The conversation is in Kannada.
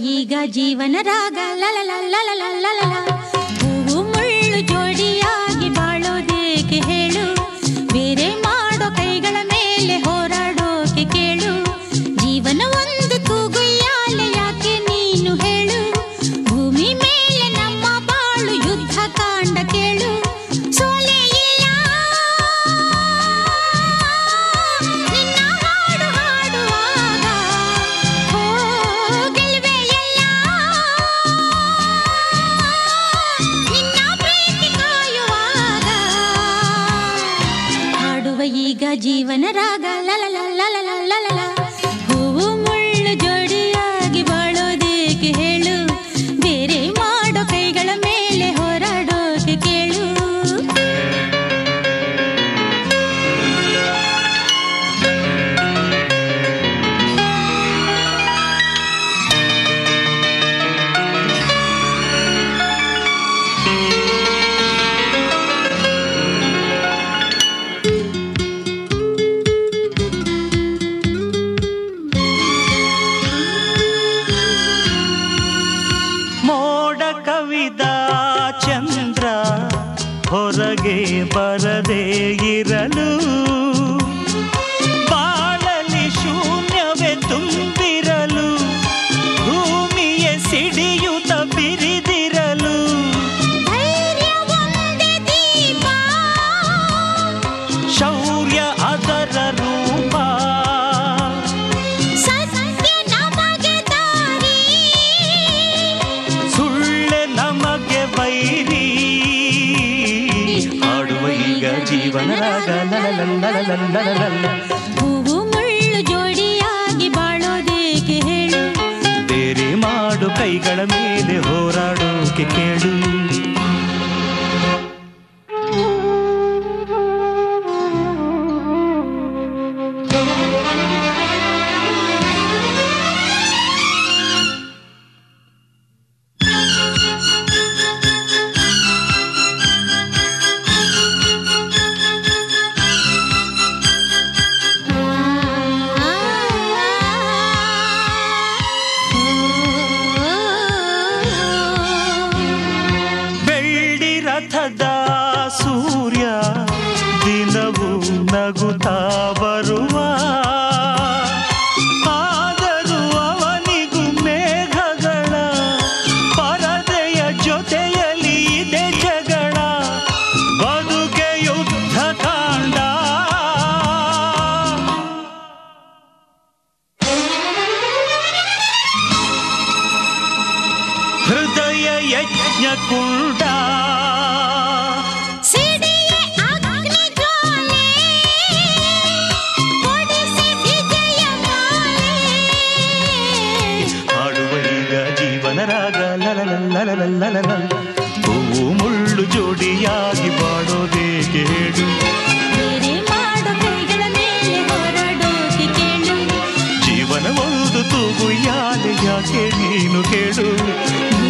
ಈಗ ಜೀವನ ರಾಗ ಲಲಲ ಲಲಲ ಲಲಲ ಹೂವು ಮುಳ್ಳು ಜೋಡಿಯಾಗಿ ಬಾಳೋದೇಕೆ ಹೇಳು ಬೇರೆ ಮಾಡೋ ಕೈಗಳ ಮೇಲೆ ಹೋರಾಡೋಕೆ ಕೇಳು ಜೀವನ ಒಂದು ತೂಗುಯ್ಯಾಲೆ ಯಾಕೆ ನೀನು ಹೇಳು ಭೂಮಿ ಮೇಲೆ ನಮ್ಮ ಬಾಳು ಯುದ್ಧ ಕಾಂಡ ಕೇಳು ಸೋಲೆ ಇಲ್ಲ ನಿನ್ನ ಹಾಡು ಹಾಡುವಾಗ ಹೋ ಗೆಲುವೆ ಎಲ್ಲ ನಿನ್ನ ಪ್ರೀತಿ ಕಾಯುವಾಗ ಹಾಡುವ ಈಗ ಜೀವನ ರಾಗ ಲಲಲ ಲಲಲ ಲಲಲ ಹೂವು ಮುಳ್ಳು ಜೋಡಿಯಾಗಿ ಬಾಳೋದೇಕೆ ಹೇಳು ಬೇರೆ ಮಾಡೋ ಕೈಗಳ ಮೇಲೆ ಹೋರಾಡೋಕೆ ಕೇಳು ಮೋಡ ಕವಿದ ಚಂದ್ರ ಹೊರಗೆ ಬರದೇ ಇರಲು ಬಾಳಲಿ ಶೂನ್ಯವೇ ತುಂಬಿರಲು ಭೂಮಿಯ ಸಿಡಿಯುತ್ತ ಬಿರಿದಿರಲು ಧೈರ್ಯ ಒಂದೇ ದೀಪ ಶೌರ್ಯ ಅದರ ರೂಪ ಸತ್ಯ ನಮಗೆ ದಾರಿ ಸುಳ್ಳೆ ನಮಗೆ ವೈರಿ ಹಾಡುವ ಈಗ ಜೀವನ ರಾಗ ಲಲಲಲಲಲಲಲಲ. ಹೂವು ಮುಳ್ಳು ಜೋಡಿಯಾಗಿ ಬಾಳೋದೇಕೆ ಹೇಳು ಬೇರೆ ಮಾಡು ಕೈಗಳ ಮೇಲೆ ಹೋರಾಡೋಕೆ ಕೇಳು ಬೆಳ್ಳಿ ರಥದ ಸೂರ್ಯ ದಿನವೂ ನಗುತ್ತಾ ಬರುವ ಆದರೂ ಅವನಿಗೂ ಮೇಘಗಳ ಪರದೆಯ ಜೊತೆಯಲ್ಲಿ ಇದೆ ಜಗಳ ಬದುಕೆ ಯುದ್ಧ ಕಾಂಡ ಹೃದಯ ಯಜ್ಞ ಕುಂಡ ಸಿಡಿಯೇ ಅಗ್ನಿ ಜ್ವಾಲೆ ಕೊಡಿಸಿ ವಿಜಯ ಮಾಲೆ ಹಾಡುವ ಈಗ ಜೀವನ ರಾಗ ಲಲಲಲಲಲಲಲ. ಹೂವು ಮುಳ್ಳು ಜೋಡಿಯಾಗಿ ಬಾಡೋದೇಕೆ ಹೇಳು ಬೇರೆ ಮಾಡೋ ಕೈಗಳ ಮೇಲೆ ಹೋರಾಡೋಕೆ ಕೇಳು ಜೀವನ ಒಂದು ತೂಗು ಯಾಲೆ ಯಾಕೆ ನೀನು ಕೇಳು